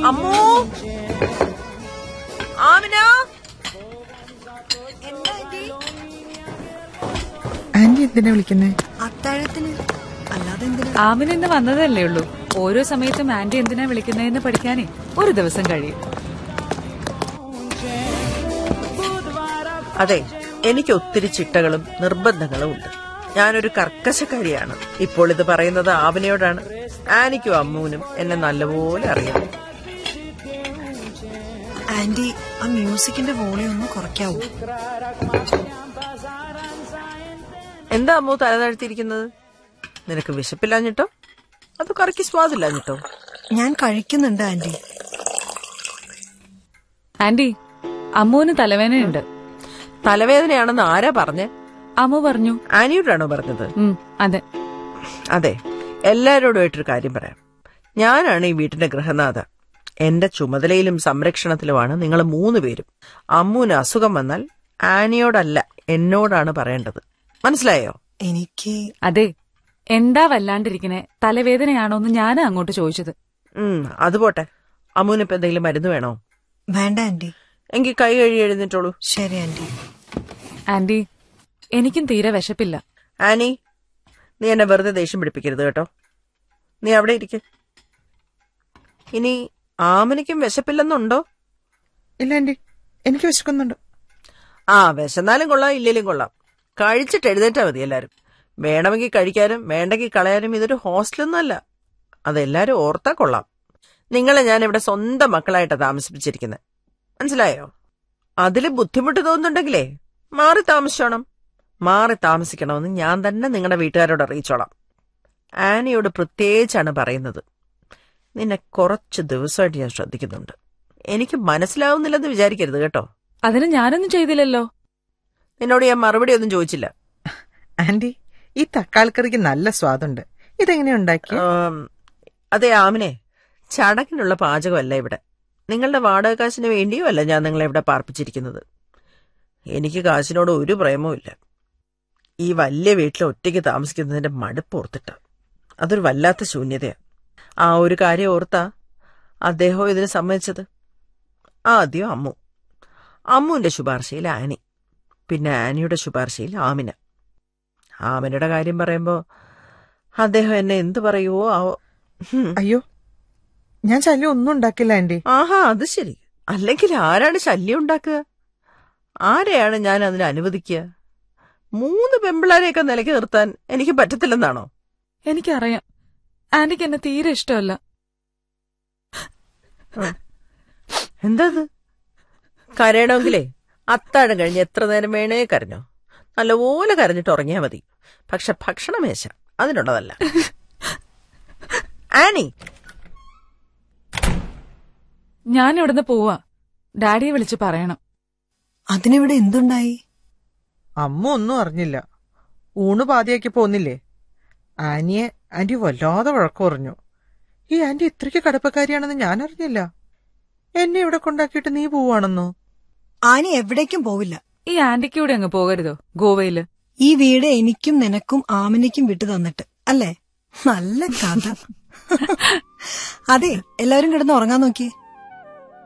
അമ്മോ ആമിന ആന്റി എന്തിനാ വിളിക്കുന്നേ അത്താഴത്തിന് അല്ലാതെ എന്തിനാ ആമിന് ഇന്ന് വന്നതല്ലേ ഉള്ളൂ ഓരോ സമയത്തും ആന്റി എന്തിനാ വിളിക്കുന്നതെന്ന് പഠിക്കാനേ ഒരു ദിവസം കഴിയും അതെ എനിക്ക് ഒത്തിരി ചിട്ടകളും നിർബന്ധങ്ങളും ഉണ്ട് ഞാനൊരു കർക്കശക്കാരിയാണ് ഇപ്പോൾ ഇത് പറയുന്നത് ആവനയോടാണ് ആനിക്കും അമ്മൂനും എന്നെ നല്ലപോലെ അറിയാം ആന്റി ആ മ്യൂസിക്കിന്റെ വോളിയം ഒന്ന് കുറയ്ക്കാവൂ എന്താ അമ്മു തല താഴ്ത്തിയിരിക്കുന്നത് നിനക്ക് വിശപ്പില്ലാഞ്ഞിട്ടോ അത് കറിക്ക് സ്വാദില്ലാഞ്ഞിട്ടോ ഞാൻ കഴിക്കുന്നുണ്ട് ആന്റി ആന്റി അമ്മുവിന് തലവേദനയുണ്ട് തലവേദനയാണെന്ന് ആരാ പറഞ്ഞേ അമ്മു പറഞ്ഞു ആനിയോടാണോ പറഞ്ഞത് ഉം അതെ അതെ എല്ലാരോടുമായിട്ടൊരു കാര്യം പറയാം ഞാനാണ് ഈ വീട്ടിന്റെ ഗൃഹനാഥ എന്റെ ചുമതലയിലും സംരക്ഷണത്തിലുമാണ് നിങ്ങൾ മൂന്ന് പേരും അമ്മൂന് അസുഖം വന്നാൽ ആനിയോടല്ല എന്നോടാണ് പറയേണ്ടത് മനസ്സിലായോ എനിക്ക് അതെ എന്താ വല്ലാണ്ടിരിക്കണേ തലവേദനയാണോന്ന് ഞാനാ അങ്ങോട്ട് ചോദിച്ചത് ഉം അത് പോട്ടെ അമ്മൂന് ഇപ്പൊ എന്തെങ്കിലും മരുന്ന് വേണോ വേണ്ട ആന്റി എങ്കിൽ കൈ കഴുകി എഴുന്നേറ്റോളൂ ശരി ആന്റി ആന്റി എനിക്കും തീരെ വിശപ്പില്ല ആനി നീ എന്നെ വെറുതെ ദേഷ്യം പിടിപ്പിക്കരുത് കേട്ടോ നീ അവിടെ ഇരിക്ക ഇനി ആമനിക്കും വിശപ്പില്ലെന്നുണ്ടോ ഇല്ല ആന്റി എനിക്ക് വിശക്കുന്നുണ്ട് ആ വിശന്നാലും കൊള്ളാം ഇല്ലേലും കൊള്ളാം കഴിച്ചിട്ട് എഴുന്നേറ്റാ മതി എല്ലാരും വേണമെങ്കിൽ കഴിക്കാനും വേണ്ടെങ്കിൽ കളയാനും ഇതൊരു ഹോസ്റ്റലൊന്നുമല്ല അതെല്ലാരും ഓർത്താ കൊള്ളാം നിങ്ങളെ ഞാൻ ഇവിടെ സ്വന്തം മക്കളായിട്ടാ താമസിപ്പിച്ചിരിക്കുന്നത് മനസ്സിലായോ അതിൽ ബുദ്ധിമുട്ട് തോന്നുന്നുണ്ടെങ്കിലേ മാറി താമസിച്ചോണം മാറി താമസിക്കണമെന്ന് ഞാൻ തന്നെ നിങ്ങളുടെ വീട്ടുകാരോട് അറിയിച്ചോളാം ആനിയോട് പ്രത്യേകിച്ചാണ് പറയുന്നത് നിന്നെ കുറച്ച് ദിവസമായിട്ട് ഞാൻ ശ്രദ്ധിക്കുന്നുണ്ട് എനിക്ക് മനസ്സിലാവുന്നില്ലെന്ന് വിചാരിക്കരുത് കേട്ടോ അതിന് ഞാനൊന്നും ചെയ്തില്ലല്ലോ നിന്നോട് ഞാൻ മറുപടി ഒന്നും ചോദിച്ചില്ല ആന്റി ഈ തക്കാളിക്കറിക്ക് നല്ല സ്വാദുണ്ട് ഇതെങ്ങനെയാ ഉണ്ടാക്കി ആം, അതെ ആമിനെ ചടങ്ങിനുള്ള പാചകമല്ല ഇവിടെ നിങ്ങളുടെ വാടക കാശിന് വേണ്ടിയോ അല്ല ഞാൻ നിങ്ങളെ ഇവിടെ പാർപ്പിച്ചിരിക്കുന്നത് എനിക്ക് കാശിനോട് ഒരു പ്രേമവും ഇല്ല ഈ വലിയ വീട്ടിൽ ഒറ്റയ്ക്ക് താമസിക്കുന്നതിന്റെ മടുപ്പ് ഓർത്തിട്ട് അതൊരു വല്ലാത്ത ശൂന്യതയാ ആ ഒരു കാര്യം ഓർത്താ അദ്ദേഹം ഇതിന് സമ്മതിച്ചത് ആദ്യം അമ്മു അമ്മുവിന്റെ ശുപാർശയിൽ ആനി പിന്നെ ആനിയുടെ ശുപാർശയിൽ ആമിന ആമിനയുടെ കാര്യം പറയുമ്പോ അദ്ദേഹം എന്നെ എന്ത് പറയുവോ ആവോ ഹും. അയ്യോ ഞാൻ ശല്യം ഒന്നും ഉണ്ടാക്കില്ല ആന്റി ആഹാ അത് ശരി അല്ലെങ്കിൽ ആരാണ് ശല്യം ഉണ്ടാക്കുക ആരെയാണ് ഞാൻ അതിന് അനുവദിക്കുക മൂന്ന് പെമ്പിളാരെയൊക്കെ നിലയ്ക്ക് നിർത്താൻ എനിക്ക് പറ്റത്തില്ലെന്നാണോ എനിക്കറിയാം ആന്റിക്ക് എന്നെ തീരെ ഇഷ്ടമല്ല എന്താ അത് കരയണമെങ്കിലേ അത്താഴം കഴിഞ്ഞ് എത്ര നേരം വേണേ കരഞ്ഞോ നല്ലപോലെ കരഞ്ഞിട്ട് ഉറങ്ങിയാ മതി പക്ഷെ ഭക്ഷണമേശ അതിനുള്ളതല്ല ആനി ഞാൻ ഇവിടുന്ന് പോവാ ഡാഡിയെ വിളിച്ച് പറയണം അതിനിവിടെ എന്തുണ്ടായി അമ്മ ഒന്നും അറിഞ്ഞില്ല ഊണ് പാതിയാക്കി പോന്നില്ലേ ആനിയെ ആന്റി വല്ലാതെ വഴക്കു പറഞ്ഞു ഈ ആന്റി ഇത്രയ്ക്ക് കടപ്പക്കാരിയാണെന്ന് ഞാൻ അറിഞ്ഞില്ല എന്നെ ഇവിടെ കൊണ്ടാക്കിയിട്ട് നീ പോവാണെന്നോ ആനി എവിടേക്കും പോവില്ല ഈ ആന്റിക്ക് കൂടെ അങ്ങ് പോകരുതോ ഗോവയില് ഈ വീട് എനിക്കും നിനക്കും ആമിനിക്കും വിട്ടു തന്നിട്ട് അല്ലേ നല്ല കഥ അതെ എല്ലാവരും കിടന്ന് ഉറങ്ങാൻ നോക്കിയേ